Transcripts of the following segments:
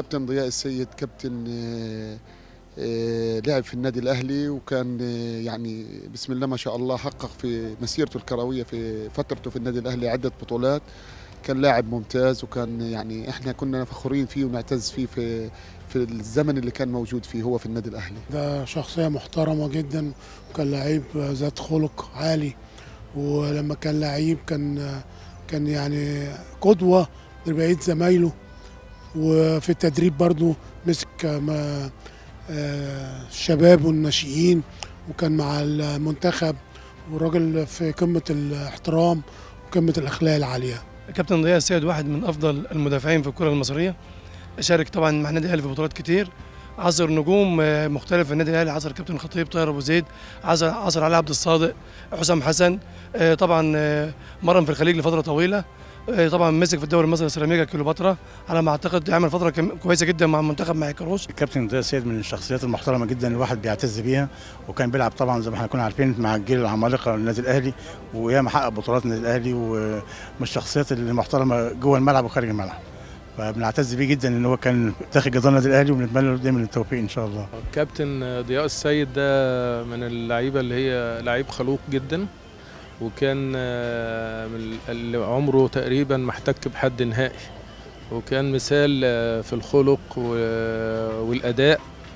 كابتن ضياء السيد كابتن آه، آه، لعب في النادي الاهلي وكان آه، يعني بسم الله ما شاء الله حقق في مسيرته الكرويه في فترته في النادي الاهلي عده بطولات كان لاعب ممتاز وكان يعني احنا كنا فخورين فيه ونعتز فيه في في الزمن اللي كان موجود فيه هو في النادي الاهلي ده شخصية محترمة جدا وكان لعيب ذات خلق عالي ولما كان لعيب كان كان يعني قدوة لبقية زمايله وفي التدريب برضو مسك ما- آه، الشباب والناشئين وكان مع المنتخب والراجل في قمة الاحترام وقمة الأخلاق العالية كابتن ضياء السيد واحد من افضل المدافعين في الكره المصريه شارك طبعا مع النادي الاهلي في بطولات كتير عصر نجوم آه، مختلفه في النادي الاهلي عصر كابتن خطيب طاهر ابو زيد عصر عصر علي عبد الصادق حسام حسن آه، طبعا آه، مرن في الخليج لفتره طويله آه، طبعا مسك في الدوري المصري سيراميكا كيلوباترا على ما اعتقد عمل فتره كم- كويسه جدا مع منتخب مع كروش الكابتن ضياء السيد من الشخصيات المحترمه جدا الواحد بيعتز بيها وكان بيلعب طبعا زي ما احنا كنا عارفين مع الجيل العمالقه للنادي الاهلي وياما حقق بطولات النادي الاهلي ومن الشخصيات المحترمه جوه الملعب وخارج الملعب فبنعتز بيه جدا ان هو كان داخل جدار النادي الاهلي وبنتمنى له دايما التوفيق ان شاء الله كابتن ضياء السيد ده من اللعيبه اللي هي لعيب خلوق جدا وكان آه، من اللي عمره تقريبا ما احتك بحد نهائي وكان مثال آه، في الخلق و- والاداء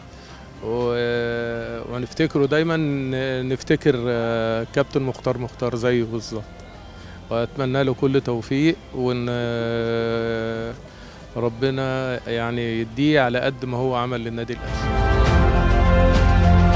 و- ونفتكره دايما ن- نفتكر آه، كابتن مختار مختار زيه بالظبط واتمنى له كل توفيق وان آه، ربنا يعني يديه على قد ما هو عمل للنادي الاهلي